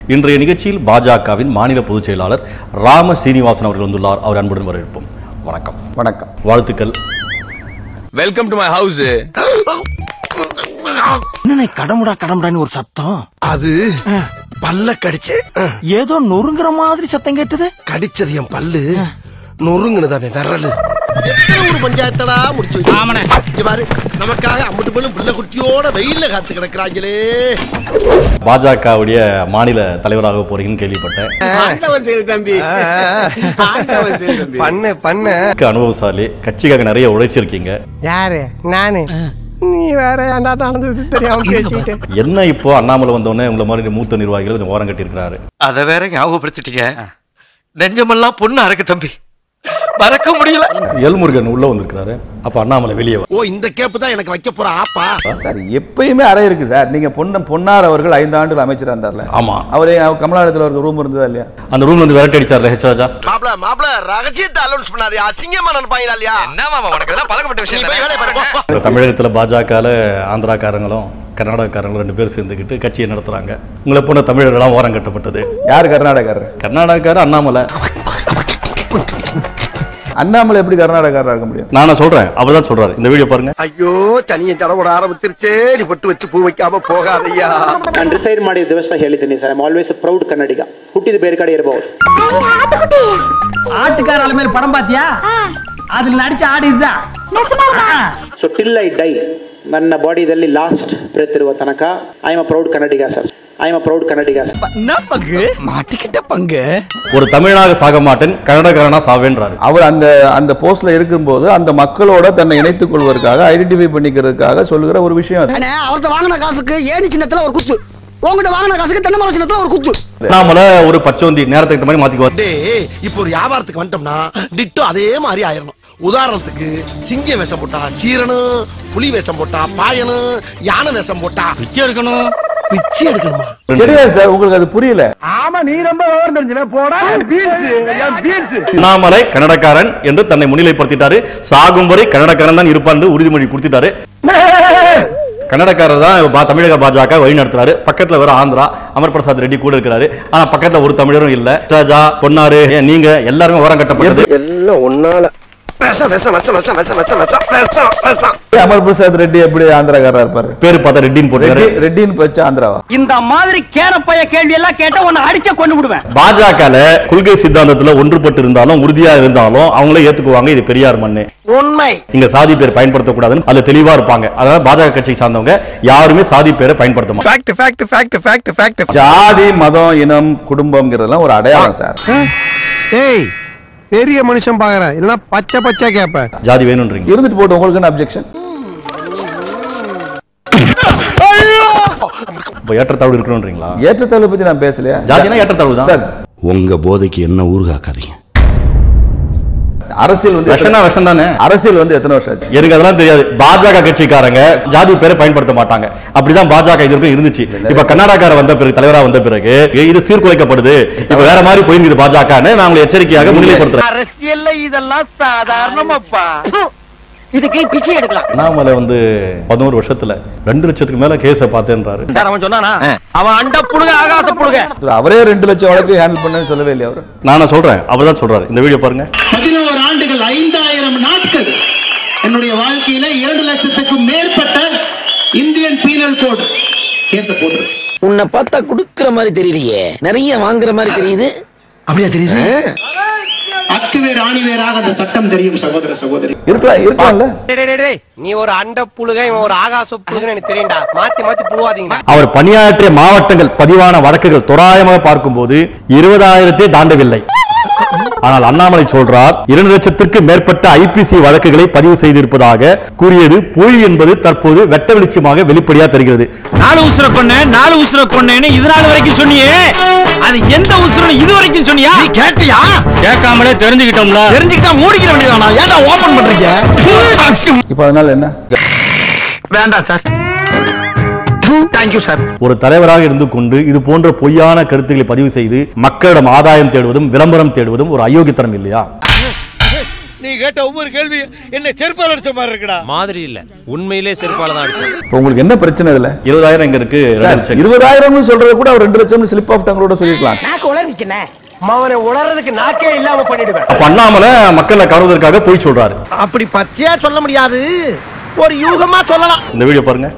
இன்றைய நிகழ்ச்சியில் பாஜகவின் மாநில பொதுச் செயலாளர் ராம சீனிவாசன் அவர்கள் வந்துள்ளார் அவர் அன்புடன் வரவேற்போம் வணக்கம் வணக்கம் வாழ்த்துக்கள் வெல்கம் டு மை ஹவுஸ் என்ன கடமுடா கடமுடான்னு ஒரு சத்தம் அது பல்ல கடிச்சு ஏதோ நொறுங்குற மாதிரி சத்தம் கேட்டது கடிச்சது என் பல்லு நொறுங்குனது அவன் விரலு ஒரு பஞ்சாயத்தடா முடிச்சு வச்சு பாரு நமக்காக அம்பட்டு போலும் புள்ள குட்டியோட வெயில்ல காத்து கிடக்குறாங்களே பாஜகவுடைய மாநில தலைவராக போறீங்கன்னு கேள்விப்பட்டேன் பண்ண பண்ண மிக்க அனுபவசாலி கட்சிக்காக நிறைய உழைச்சிருக்கீங்க யாரு நானு நீ வேற ஏன்டா நடந்தது தெரியாம பேசிட்டு என்ன இப்போ அண்ணாமலை வந்தோடனே உங்களை மாதிரி மூத்த நிர்வாகிகள் கொஞ்சம் ஓரம் கட்டியிருக்கிறாரு அத வேற ஞாபகப்படுத்திட்டீங்க நெஞ்சமெல்லாம் பொண்ணா இருக்கு தம்பி மறக்க முடியல எல்முருகன் உள்ள வந்திருக்கிறாரு அப்ப அண்ணாமலை வெளியே வர ஓ இந்த கேப்பு தான் எனக்கு வைக்க போற ஆப்பா சார் எப்பயுமே அறை இருக்கு சார் நீங்க பொன்ன பொன்னார் அவர்கள் ஐந்து ஆண்டுகள் அமைச்சரா இருந்தார்ல ஆமா அவரே கமலாலயத்தில் அவருக்கு ரூம் இருந்ததா இல்லையா அந்த ரூம்ல இருந்து விரட்டி அடிச்சார்ல ஹெச் ராஜா மாப்ள மாப்ள ரகசியத்தை அலௌன்ஸ் பண்ணாதே அசிங்கமா நினைப்பாங்களா இல்லையா என்ன மாமா உனக்கு இதெல்லாம் பழக்கப்பட்ட நீ விஷயம் போய் வேலையை பாரு போ, போ. இப்ப தமிழகத்துல பாஜகல ஆந்திராக்காரங்களும் கர்நாடகக்காரங்களும் ரெண்டு பேர் சேர்ந்துக்கிட்டு கட்சியை நடத்துறாங்க உங்களை போன தமிழர்களாம் ஓரம் கட்டப்பட்டது யார் கர்நாடகாரர் கர்நாடகாக்காரர் அண்ணாமலை அண்ணாமலை எப்படி கர்நாடகாரரா இருக்க முடியும் நானா சொல்றேன் அவர் தான் சொல்றாரு இந்த வீடியோ பாருங்க ஐயோ சனியை தடவோட ஆரம்பிச்சிருச்சே நீ பொட்டு வச்சு பூ வைக்காம போகாதையா ನಾನು ಡಿಸೈಡ್ ಮಾಡಿದ ದಿವಸ ಹೇಳಿದ್ದೀನಿ sir I'm always proud Kannadiga ಹುಟ್ಟಿದ ಬೇರೆ ಕಡೆ ಇರಬಹುದು ஆட்டுக்கார ஆளு மேல படம் பாத்தியா அதுல நடிச்ச ஆடு இதுதான் ಸೊ ಟಿಲ್ ಐ ಡೈ ನನ್ನ ಬಾಡಿದಲ್ಲಿ ಲಾಸ್ಟ್ ಬ್ರೆತ್ ಇರುವ ತನಕ I am a proud Kannadiga sir I am a proud Kannadiga sir மாட்டிக்கிட்ட பங்கு ஒரு தமிழனாக சாக மாட்டேன் கன்னடக்காரனா சாவேன்றாரு அவர் அந்த அந்த போஸ்ட்ல இருக்கும்போது அந்த மக்களோட தன்னை இணைத்துக் கொள்வதற்காக ஐடென்டிஃபை பண்ணிக்கிறதுக்காக சொல்லுகிற ஒரு விஷயம் அது அவர்கிட்ட வாங்கின காசுக்கு ஏணி சின்னத்துல ஒரு குத்து உங்ககிட்ட வாங்கின காசுக்கு தென்னை மரம் சின்னத்துல ஒரு குத்து அண்ணாமலை ஒரு பச்சோந்தி நேரத்துக்கு ஏத்த மாதிரி மாத்திக்குவார் டேய் இப்போ ஒரு வியாபாரத்துக்கு வந்துட்டோம்னா டிட்டோ அதே மாதிரி ஆயிரணும் உதாரணத்துக்கு சிங்க வேஷம் போட்டா சீரனும் புலி வேஷம் போட்டா பாயனும் யானை வேஷம் போட்டா பிச்சை எடுக்கணும் பிச்சை எடுக்கணுமா கிடையாது சார் உங்களுக்கு அது புரியல ஆமா நீ ரொம்ப விவரம் தெரிஞ்சுன போடா பீன்ஸ் அண்ணாமலை கன்னடக்காரன் என்று தன்னை முன்னிலைப்படுத்திட்டாரு சாகும் வரை கன்னடக்காரன் தான் இருப்பான்னு உறுதிமொழி கொடுத்துட்டாரு கன்னடக்காரர் தான் பா- தமிழக பாஜக வழி நடத்துறாரு பக்கத்துல வேற ஆந்திரா அமர் பிரசாத் ரெட்டி கூட இருக்கிறாரு ஆனா பக்கத்துல ஒரு தமிழரும் இல்ல ராஜா பொன்னாரு ஏன் நீங்க எல்லாருமே ஓரம் கட்டப்பட்டது எல்லாம் ஒன்னால விஷம் விஷம் விஷம் விஷம் விஷம் விஷம் விஷம் விஷம் விஷம் அமர் பிரசாத் ரெட்டி எப்படி ஆந்திராக்காரரா இருப்பாரு பேரு பார்த்தா ரெட்டின்னு போட்டுருக்காரு ரெட்டி ரெட்டின்னு வச்சு ஆந்திராவா இந்த மாதிரி கேரப்பைய கேள்வி எல்லாம் கேட்டா உன்னை அடிச்ச கொண்டு விடுவேன் பாஜகல கொள்கை சித்தாந்தத்துல ஒன்றுபட்டு இருந்தாலும் உறுதியா இருந்தாலும் அவங்களே ஏத்துக்குவாங்க இது பெரியார் மண்ணு உண்மை இங்க சாதி பேர் பயன்படுத்தக்கூடாதுன்னு அதுல தெளிவா இருப்பாங்க அதனால பாஜக கட்சி சார்ந்தவங்க யாருமே சாதி பேரை பயன்படுத்த மாட்டாங்க fact fact fact fact fact ஜாதி மதம் இனம் குடும்பம்ங்கிறதெல்லாம் ஒரு அடையாளம் சார் ஏய் பெரிய மனுஷன் பாக்குறேன் இல்ல பச்சை பச்சை கேப்ப ஜாதி வேணும்ன்றீங்க இருந்துட்டு போட்டு உங்களுக்கு என்ன அப்ஜெக்ஷன் இப்ப ஏற்றத்தாழ்வு இருக்கணும்ன்றீங்களா ஏற்றத்தாழ்வு பத்தி நான் பேசலையா ஜாதினா ஏற்றத்தாழ்வு தான் சார் உங்க போதைக்கு என்ன ஊறுகாக்காதீங்க அரசியல் வந்து விஷம்னா விஷம் தானே அரசியல் வந்து எத்தனை வருஷம் ஆச்சு எனக்கு அதெல்லாம் தெரியாது பாஜக கட்சிக்காரங்க ஜாதி பேரை பயன்படுத்த மாட்டாங்க அப்படிதான் பாஜக இது வரைக்கும் இருந்துச்சு இப்ப கர்நாடகார வந்த பிறகு தலைவரா வந்த பிறகு இது சீர்குலைக்கப்படுது இப்ப வேற மாதிரி போயிருக்குது பாஜகன்னு நான் உங்களை எச்சரிக்கையாக முன்னிலைப்படுத்துறேன் அரசியல்ல இதெல்லாம் சாதாரணமாப்பா இதுக்கு பிச்சை எடுக்கலாம் அண்ணாமலை வந்து பதினோரு வருஷத்துல ரெண்டு லட்சத்துக்கு மேல கேஸ பார்த்தேன்றாரு அவன் சொன்னானா அவன் அண்ட புழுக ஆகாச புழுக அவரே ரெண்டு லட்சம் வழக்கு ஹேண்டில் பண்ணு சொல்லவே இல்லையா அவரு நானா சொல்றேன் அவர் தான் சொல்றாரு இந்த வீடியோ பாருங்க பதினோரு ஆண்டுகள் ஐந்தாயிரம் நாட்கள் என்னுடைய வாழ்க்கையில இரண்டு லட்சத்துக்கும் மேற்பட்ட இந்தியன் பீனல் கோட் கேஸ போட்டிருக்கு உன்னை பார்த்தா குடுக்கற மாதிரி தெரியலையே நிறைய வாங்குற மாதிரி தெரியுது அப்படியா தெரியுது அக்குவேர் ஆணிவேராக அந்த சட்டம் தெரியும் சகோதர சகோதரி இருக்கலாம் இருக்கலாம்ல நீ ஒரு அண்ட புழுக இவன் ஒரு ஆகாச புழுகன்னு எனக்கு தெரியும்டா மாத்தி மாத்தி புழுவாதீங்க அவர் பணியாற்றிய மாவட்டங்கள் பதிவான வழக்குகள் தோராயமாக பார்க்கும்போது இருபதாயிரத்தை தாண்டவில்லை ஆனால் அண்ணாமலை சொல்றார் இரண்டு லட்சத்திற்கு மேற்பட்ட ஐபிசி வழக்குகளை பதிவு செய்திருப்பதாக கூறியது பொய் என்பது தற்போது வெட்ட வெளிச்சமாக வெளிப்படையா தெரிகிறது நாலு உசுர கொன்ன நாலு உசுர கொன்னேன்னு இது நாள் வரைக்கும் சொன்னியே அது எந்த உசுரன்னு இது வரைக்கும் சொன்னியா நீ கேட்டியா கேட்காமலே தெரிஞ்சுக்கிட்டோம்ல தெரிஞ்சுக்கிட்டா மூடிக்கிற வேண்டியதானா ஏன்டா ஓபன் பண்றீங்க இப்போ அதனால என்ன வேண்டாம் சார் தேங்க்யூ சார் ஒரு தலைவராக இருந்து கொண்டு இது போன்ற பொய்யான கருத்துக்களை பதிவு செய்து மக்களிடம் ஆதாயம் தேடுவதும் விளம்பரம் தேடுவதும் ஒரு அயோக்கியத்தனம் இல்லையா நீ கேட்ட ஒவ்வொரு கேள்வி என்ன செருப்பால் அடிச்ச மாதிரி இருக்குடா மாதிரி இல்ல உண்மையிலே செருப்பால தான் அடிச்சேன் இப்போ உங்களுக்கு என்ன பிரச்சனை இதுல இருபதாயிரம் இங்க இருக்கு ரெண்டு சார், லட்சம். இருபதாயிரம்னு சொல்றது கூட அவர் ரெண்டு லட்சம் ஸ்லிப் ஆஃப் டங்களோட சொல்லிருக்கலாம் நாக்கு உளறிக்கனே அவனை உளறதுக்கு நாக்கே இல்லாம பண்ணிடுவேன் அப்ப அண்ணாமலை மக்களை கவர்வதற்காக போய் சொல்றாரு அப்படி பச்சையா சொல்ல முடியாது ஒரு யூகமா சொல்லலாம் இந்த வீடியோ பாருங்க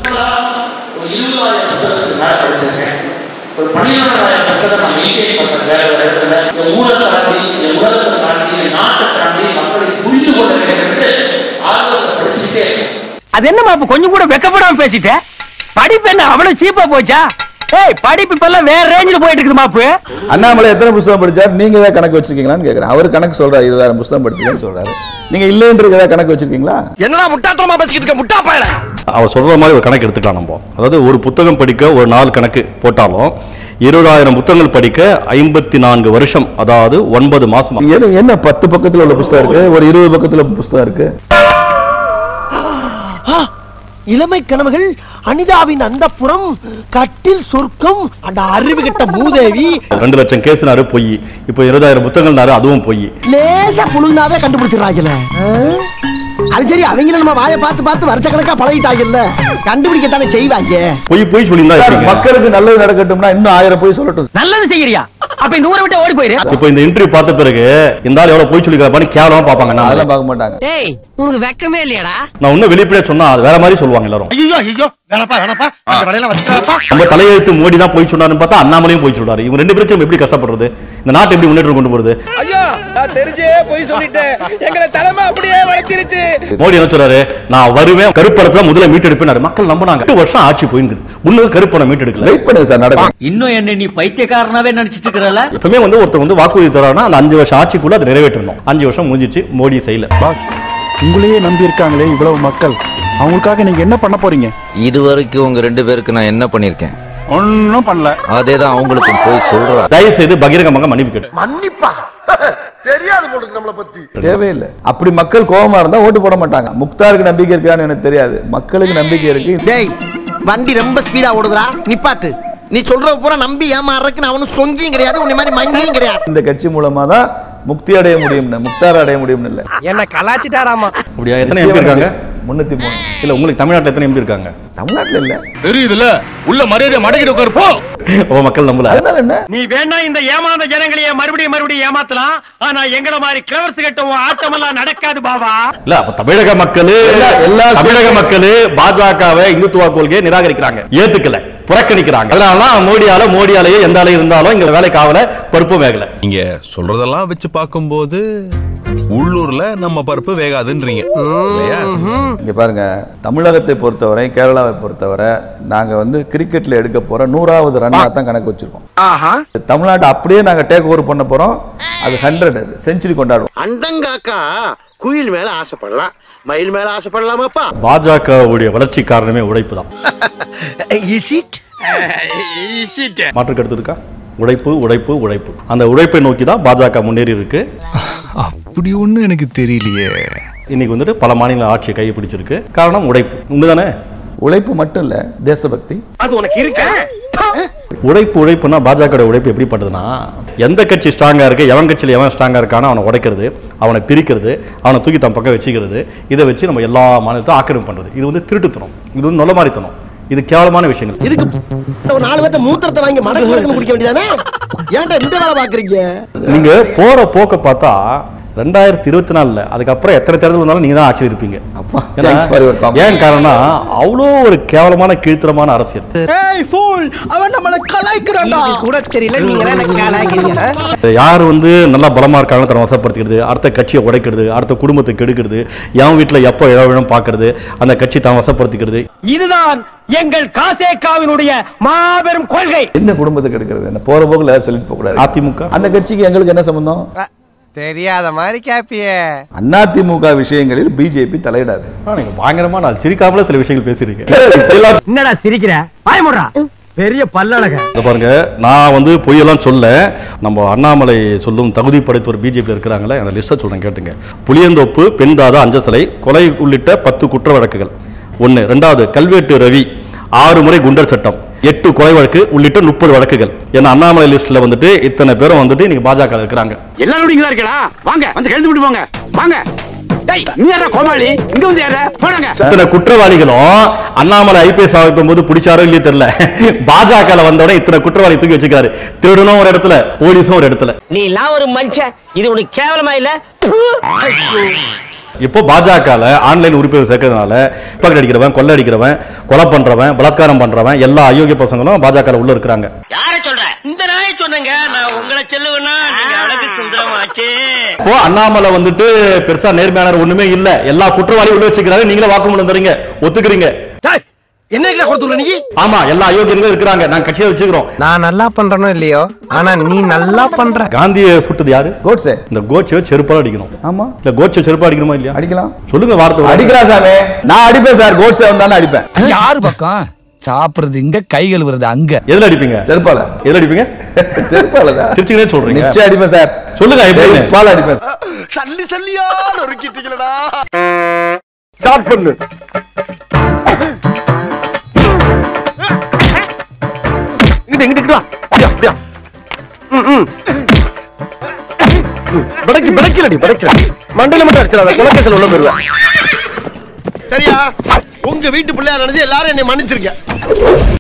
ஒரு பன்னிரெண்டாயிரம் பக்கத்தை நான் மெயின்டைன் பண்றேன் வேற வேற இடத்துல என் ஊரை தாண்டி என் உலகத்தை தாண்டி என் நாட்டை தாண்டி மக்களை புரிந்து கொள்ள வேண்டும் என்று ஆர்வத்தை படிச்சுக்கிட்டே இருக்கேன் அது என்னமா இப்ப கொஞ்சம் கூட வெக்கப்படாம பேசிட்ட படிப்பு என்ன அவ்வளவு சீப்பா போச்சா ஏய் படிப்பு இப்ப எல்லாம் வேற ரேஞ்சில போயிட்டு இருக்குது மாப்பு அண்ணாமலை எத்தனை புத்தகம் படிச்சார் நீங்க ஏதாவது கணக்கு வச்சிருக்கீங்களான்னு கேக்குறேன் அவர் கணக்கு சொல்றாரு இருபதாயிரம் புத்தகம் படிச்சிருக்கேன்னு சொல்றாரு நீங்க இல்லைன்றது ஏதாவது கணக்கு வச்சிருக்கீங்களா என்னடா முட்டாத்தனமா பேசிக்கிட்டு இருக்க முட்டா பயல அவர் சொல்ற மாதிரி ஒரு கணக்கு எடுத்துக்கலாம் நம்ம அதாவது ஒரு புத்தகம் படிக்க ஒரு நாலு கணக்கு போட்டாலும் இருபதாயிரம் புத்தகங்கள் படிக்க ஐம்பத்தி நான்கு வருஷம் அதாவது ஒன்பது மாசம் எது என்ன பத்து பக்கத்துல உள்ள புத்தகம் இருக்கு ஒரு இருபது பக்கத்துல புத்தகம் இருக்கு இளமை கனவுகள் அனிதாவின் அந்த புறம் கட்டில் சொர்க்கம் அந்த அறிவு கிட்ட மூதேவி ரெண்டு லட்சம் கேஸ்னாரு பொய் இப்போ இருபதாயிரம் புத்தகங்கள்னாரு அதுவும் பொய் லேசா புழுந்தாவே கண்டுபிடிச்சிடறாங்கல்ல அது சரி அவங்க நம்ம வாயை பார்த்து பார்த்து வருஷ கணக்கா பழகிட்டாங்கல்ல கண்டுபிடிக்கத்தானே செய்வாங்க பொய் பொய் சொல்லியிருந்தா சார், எப்படிங்க? மக்களுக்கு நல்லது நடக்கட்டும்னா இன்னும் ஆயிரம் போய் சொல்லட்டும் நல்லது செய்யறியா அப்ப இந்த ஊரை விட்டு ஓடி போயிரு இப்போ இந்த இன்டர்வியூ பார்த்த பிறகு இந்த ஆள் எவ்வளவு பொய் சொல்லிக்கிறாப்பான்னு கேவலமா பார்ப்பாங்க நான் அதெல்லாம் பார்க்க மாட்டாங்க டேய் உனக்கு வெக்கமே இல்லையாடா நான் இன்னும் வெளிப்படையா சொன்னா அது வேற மாதிரி சொல்லுவாங்க எல்லாரும் ஐயோ ஐயோ வேணப்பா வேணப்பா அந்த வேலையெல்லாம் வச்சுட்டாப்பா நம்ம தலையெழுத்து மோடி தான் போய் சொன்னாருன்னு பார்த்தா அண்ணாமலையும் போய் சொல்றாரு இவங்க ரெண்டு பேரும் எப்படி கஷ்டப்படுறது இந்த நாட்டை எப்படி முன்னேற்றம் கொண்டு போறது ஐயா நான் தெரிஞ்சே போய் சொல்லிட்டேன் எங்களை தலைமை அப்படியே வளர்த்திருச்சு மோடி என்ன சொல்றாரு நான் வருவேன் கருப்பணத்துல முதல்ல மீட்டெடுப்பேன் மக்கள் நம்பினாங்க எட்டு வருஷம் ஆட்சி போயிருக்கு இன்னும் கருப்பணம் மீட்டெடுக்கல வெயிட் பண்ணுங்க சார் நடக்கும் இன்னும் என்ன நீ பைத்தியக்காரனாவே நினைச்சிட்டு இருக்கிறல எப்பவுமே வந்து ஒருத்தர் வந்து வாக்குறுதி தரானா அந்த அஞ்சு வருஷம் ஆட்சிக்குள்ள அதை நிறைவேற்றணும் அஞ்சு வருஷம் முடிஞ்சிச்சு மோடி செய்யல பாஸ் உங்களையே நம்பி இருக்காங்களே இவ்வளவு மக்கள் அவங்களுக்காக நீங்க என்ன பண்ண போறீங்க இது வரைக்கும் உங்க ரெண்டு பேருக்கு நான் என்ன பண்ணிருக்கேன் ஒன்னும் பண்ணல அதே தான் அவங்களுக்கும் போய் சொல்றேன் தயவு செய்து பகிரங்கமாக மன்னிப்பு கேட்டு மன்னிப்பா தெரியாது போல இருக்கு நம்மளை பத்தி தேவையில்லை அப்படி மக்கள் கோபமா இருந்தா ஓட்டு போட மாட்டாங்க முக்தாருக்கு நம்பிக்கை இருக்கான்னு எனக்கு தெரியாது மக்களுக்கு நம்பிக்கை இருக்கு டேய் வண்டி ரொம்ப ஸ்பீடா ஓடுதுடா நிப்பாட்டு நீ சொல்ற பூரா நம்பி ஏமாறதுக்கு நான் ஒன்னும் சொங்கியும் கிடையாது உன்னை மாதிரி மங்கியும் கிடையாது இந்த கட்சி மூலமா தான் முக்தி அடைய முடியும்னு முக்தார் அடைய முடியும்னு இல்ல என்ன கலாச்சிட்டாராமா அப்படியா எத்தனை எம்பி இருக்காங்க முன்னூத்தி மூணு இல்ல உங்களுக்கு தமிழ்நாட்டுல எத்தனை எம்பி இருக்காங்க தமிழ்நாட்டுல இல்ல தெரியுதுல உள்ள மரியாதை மடக்கிட்டு உட்காரு போ ஓ மக்கள் நம்பல அதனால என்ன நீ வேணா இந்த ஏமாந்த ஜனங்களையே மறுபடியும் மறுபடியும் ஏமாத்தலாம் ஆனா எங்கள மாதிரி கிளவர்ஸ் கட்ட உன் ஆட்டமெல்லாம் நடக்காது பாபா இல்ல அப்ப தமிழக மக்களு எல்லா- எல்லா தமிழக மக்களு பாஜகவை இந்துத்துவ கொள்கையை நிராகரிக்கிறாங்க ஏத்துக்கல புறக்கணிக்கிறாங்க அதனாலதான் மோடியால மோடியாலேயே எந்த ஆளு இருந்தாலும் இங்க வேலைக்கு ஆகல பருப்பு வேகல நீங்க சொல்றதெல்லாம் வச்சு பார்க்கும்போது உள்ளூர்ல நம்ம பருப்பு வேகாதுன்றீங்க இல்லையா இங்க பாருங்க தமிழகத்தை பொறுத்தவரை கேரளாவை பொறுத்தவரை நாங்க வந்து கிரிக்கெட்ல எடுக்க போற நூறாவது ரன்னா தான் கணக்கு வச்சிருக்கோம் தமிழ்நாட்டை அப்படியே நாங்க டேக் ஓவர் பண்ண போறோம் அது ஹண்ட்ரட் அது செஞ்சுரி கொண்டாடுவோம் அண்டங்காக்கா குயில் மேல ஆசைப்படலாம் மயில் மேல ஆசைப்படலாமாப்பா பாஜகவுடைய வளர்ச்சி காரணமே உழைப்பு தான் இஸ் இட் மாற்று கருத்து இருக்கா உழைப்பு உழைப்பு உழைப்பு அந்த உழைப்பை நோக்கி தான் பாஜக முன்னேறி இருக்கு அப்படி ஒண்ணு எனக்கு தெரியலையே இன்னைக்கு வந்துட்டு பல மாநில ஆட்சியை கையை பிடிச்சிருக்கு காரணம் உழைப்பு உண்மைதானே உழைப்பு மட்டும் இல்ல தேசபக்தி அது உனக்கு இருக்க உழைப்பு உழைப்புனா பாஜக உழைப்பு எப்படிப்பட்டதுன்னா எந்த கட்சி ஸ்ட்ராங்கா இருக்கு எவன் கட்சியில் எவன் ஸ்ட்ராங்கா இருக்கானோ அவனை உடைக்கிறது அவனை பிரிக்கிறது அவனை தூக்கி தன் பக்கம் வச்சுக்கிறது இதை வச்சு நம்ம எல்லா மாநிலத்தையும் ஆக்கிரமிப்பு பண்றது இது வந்து திருட்டுத்தனம் இது வந்து நொல்ல மாதிரித்தனம் இது கேவலமான விஷயங்கள் இதுக்கு ஒரு நாலு பேர்த்த மூத்திரத்தை வாங்கி மடக்கு மடக்கு குடிக்க வேண்டியதானே ஏன்டா இந்த வேலை பாக்குறீங்க நீங்க போற போக்க பார்த்தா ரெண்டாயிரத்தி இருபத்தி நாலுல அதுக்கப்புறம் எத்தனை தேர்தல் வந்தாலும் நீங்க தான் ஆட்சியில் இருப்பீங்க ஏன்னா, thanks for your comment. ஏன் காரணம் அவ்வளோ ஒரு கேவலமான கீழ்த்தரமான அரசியல் ஏய் ஃபூல் அவன் நம்மள கலாய்க்கறான்டா கூட தெரியல நீங்க என்ன கலாய்க்கிறீங்க யார் வந்து நல்லா பலமா இருக்காங்களோ தன்னை வசப்படுத்திக்கிறது அடுத்த கட்சியை உடைக்கிறது அடுத்த குடும்பத்தை கெடுக்கிறது என் வீட்டில் எப்போ இழவிழம் பார்க்கறது அந்த கட்சி தான் வசப்படுத்திக்கிறது இதுதான் எங்கள் காசேக்காவினுடைய மாபெரும் கொள்கை என்ன குடும்பத்துக்கு எடுக்கிறது என்ன போற போக்குல ஏதாவது சொல்லிட்டு போக கூடாது அதிமுக அந்த கட்சிக்கு எங்களுக்கு என்ன சம்பந்தம் தெரியாத மாதிரி கேப்பியே அதிமுக விஷயங்களில் பிஜேபி தலையிடாது ஆ, நீங்க பயங்கரமா நான் சிரிக்காமல சில விஷயங்கள் பேசியிருக்கேன் என்னடா சிரிக்கிற பயமுடுறா பெரிய பல்லழக இதை பாருங்க நான் வந்து பொய்யெல்லாம் சொல்ல நம்ம அண்ணாமலை சொல்லும் தகுதி படைத்தவர் பிஜேபி இருக்கிறாங்களே அந்த லிஸ்ட்டை சொல்றேன் கேட்டுங்க புளியந்தோப்பு பெண்தாத அஞ்சசலை கொலை உள்ளிட்ட பத்து குற்ற வழக்குகள் ஒன்று ரெண்டாவது கல்வெட்டு ரவி ஆறு முறை குண்டர் சட்டம் எட்டு கொலை வழக்கு உள்ளிட்ட முப்பது வழக்குகள் ஏன்னா அண்ணாமலை லிஸ்ட்ல வந்துட்டு இத்தனை பேரும் வந்துட்டு இன்னைக்கு பாஜக இருக்கிறாங்க எல்லாரும் இங்க தான் இருக்கடா வாங்க வந்து கழுத்து விட்டு போங்க வாங்க நீ யாரா கோமாளி இங்க வந்து யாரா போனாங்க இத்தனை குற்றவாளிகளும் அண்ணாமலை ஐபிஎஸ் ஆகும் போது பிடிச்சாரோ இல்லையோ தெரியல பாஜக வந்த உடனே இத்தனை குற்றவாளி தூக்கி வச்சுக்காரு திருடனும் ஒரு இடத்துல போலீஸும் ஒரு இடத்துல நீ எல்லாம் ஒரு மனுஷன் இது உனக்கு கேவலமா இல்ல இப்போ பாஜகல ஆன்லைன் உறுப்பினர் சேர்க்கறதுனால பாக்கெட் அடிக்கிறவன் கொள்ளை அடிக்கிறவன் கொலை பண்றவன் பலாத்காரம் பண்றவன் எல்லா அயோக்கிய பசங்களும் பாஜக உள்ள இருக்கிறாங்க யார சொல்ற இந்த நாயை சொன்னங்க நான் உங்களை சொல்லுவேன்னா நீங்க அழகு சுந்தரமாச்சே இப்போ அண்ணாமலை வந்துட்டு பெருசா நேர்மையாளர் ஒண்ணுமே இல்ல எல்லா குற்றவாளியும் உள்ள வச்சுக்கிறாரு நீங்களே வாக்குமூலம் தரீங்க ஒத்துக்கிறீங்க என்ன கொடுத்துருக்க நீ ஆமா எல்லா அயோக்கியங்களும் இருக்கிறாங்க நான் கட்சியை வச்சுக்கிறோம் நான் நல்லா பண்றனோ இல்லையோ ஆனா நீ நல்லா பண்ற காந்தியை சுட்டது யாரு கோட்ஸே இந்த கோட்சை செருப்பால அடிக்கணும் ஆமா இல்ல கோட்சை செருப்பா அடிக்கணுமா இல்லையா அடிக்கலாம் சொல்லுங்க வார்த்தை ஒரு அடிக்கிறா சாமி நான் அடிப்பேன் சார் கோட்ஸே வந்தானே அடிப்பேன் யாரு பக்கம் சாப்பிடுறது இங்க கை கழுவுறது அங்க எதுல அடிப்பீங்க செருப்பால எதுல அடிப்பீங்க செருப்பால தான் திருச்சிக்கனே சொல்றீங்க நிச்சயம் அடிப்பேன் சார் சொல்லுங்க எப்படி செருப்பால அடிப்பேன் சார். சல்லி சல்லியா நொறுக்கிட்டீங்களடா ஸ்டார்ட் பண்ணு இங்கிட்டு இங்கிட்டு வா அப்படியா அப்படியா ம், ம். ம், பிடைக்கு பிடைக்கலடி பிடைக்கல மண்டையில மட்டும் அடிச்சிடாத குலக்கேசல் உள்ள போயிருவேன் சரியா உங்க வீட்டு பிள்ளையா நினைச்சு எல்லாரும் என்னை மன்னிச்சிருங்க